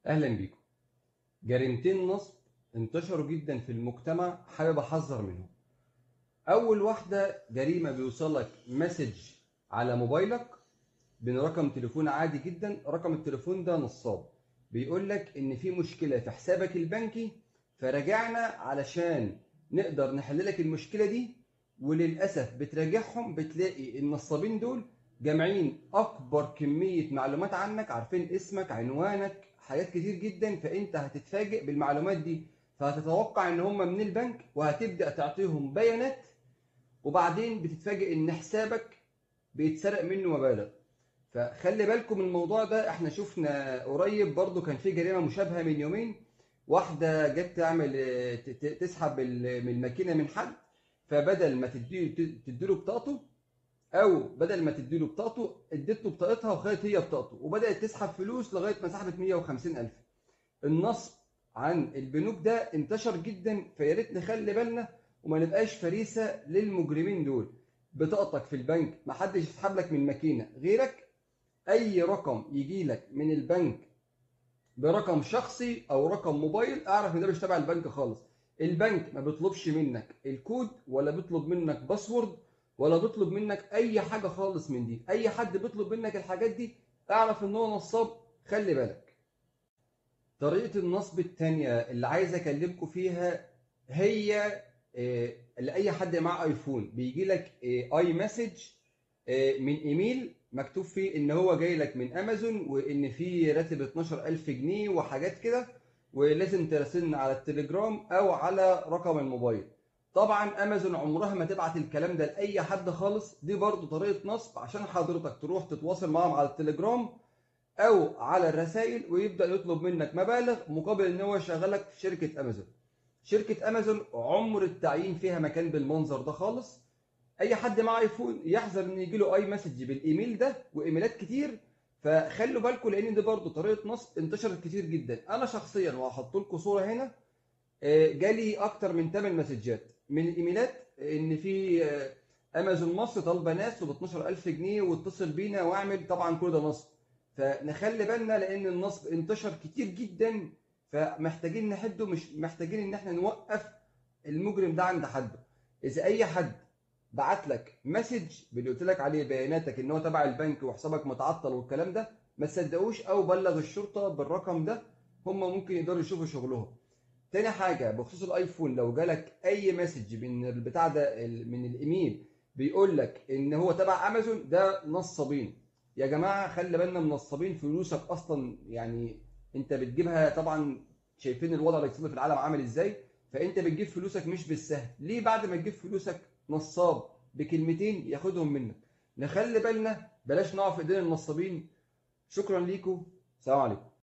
اهلا بيكم جريمتين نصب انتشروا جدا في المجتمع حابب احذر منهم اول واحده جريمه بيوصلك مسج على موبايلك من رقم تليفون عادي جدا رقم التليفون ده نصاب بيقول لك ان في مشكله في حسابك البنكي فراجعنا علشان نقدر نحل لك المشكله دي وللاسف بتراجعهم بتلاقي النصابين دول جامعين اكبر كميه معلومات عنك عارفين اسمك عنوانك حاجات كتير جدا فانت هتتفاجئ بالمعلومات دي فهتتوقع ان هم من البنك وهتبدا تعطيهم بيانات وبعدين بتتفاجئ ان حسابك بيتسرق منه مبالغ فخلي بالكم من الموضوع ده احنا شفنا قريب برضو كان في جريمه مشابهه من يومين واحده جت تعمل تسحب من الماكينه من حد فبدل ما تديله تديله بطاقته او بدل ما تديله بطاقته اديت له بطاقتها وخدت هي بطاقته وبدات تسحب فلوس لغايه ما سحبت 150000 النصب عن البنوك ده انتشر جدا فيا ريت نخلي بالنا وما نبقاش فريسه للمجرمين دول بطاقتك في البنك ما حدش يسحب لك من ماكينه غيرك اي رقم يجي لك من البنك برقم شخصي او رقم موبايل اعرف ان ده مش تبع البنك خالص البنك ما بيطلبش منك الكود ولا بيطلب منك باسورد ولا بيطلب منك اي حاجه خالص من دي اي حد بيطلب منك الحاجات دي اعرف ان هو نصاب خلي بالك طريقه النصب الثانيه اللي عايز اكلمكم فيها هي لاي حد معاه ايفون بيجي لك اي مسج من ايميل مكتوب فيه ان هو جاي لك من امازون وان في راتب 12000 جنيه وحاجات كده ولازم تراسلنا على التليجرام او على رقم الموبايل طبعا امازون عمرها ما تبعت الكلام ده لاي حد خالص دي برضو طريقه نصب عشان حضرتك تروح تتواصل معاهم على التليجرام او على الرسائل ويبدا يطلب منك مبالغ مقابل ان هو يشغلك في شركه امازون شركه امازون عمر التعيين فيها مكان بالمنظر ده خالص اي حد معاه ايفون يحذر ان يجي له اي مسج بالايميل ده وايميلات كتير فخلوا بالكم لان دي برضو طريقه نصب انتشرت كتير جدا انا شخصيا وهحط لكم صوره هنا جالي اكتر من 8 مسجات من الايميلات ان في امازون مصر طالبه ناس وب 12000 جنيه واتصل بينا واعمل طبعا كل ده نصب فنخلي بالنا لان النصب انتشر كتير جدا فمحتاجين نحده مش محتاجين ان احنا نوقف المجرم ده عند حده اذا اي حد بعت لك مسج اللي قلت لك عليه بياناتك ان هو تبع البنك وحسابك متعطل والكلام ده ما تصدقوش او بلغ الشرطه بالرقم ده هم ممكن يقدروا يشوفوا شغلهم تاني حاجة بخصوص الايفون لو جالك اي مسج من البتاع ده من الايميل بيقول لك ان هو تبع امازون ده نصابين يا جماعة خلي بالنا من نصابين فلوسك اصلا يعني انت بتجيبها طبعا شايفين الوضع الاقتصادي في العالم عامل ازاي فانت بتجيب فلوسك مش بالسهل ليه بعد ما تجيب فلوسك نصاب بكلمتين ياخدهم منك نخلي بالنا بلاش نقع في ايدين النصابين شكرا ليكم سلام عليكم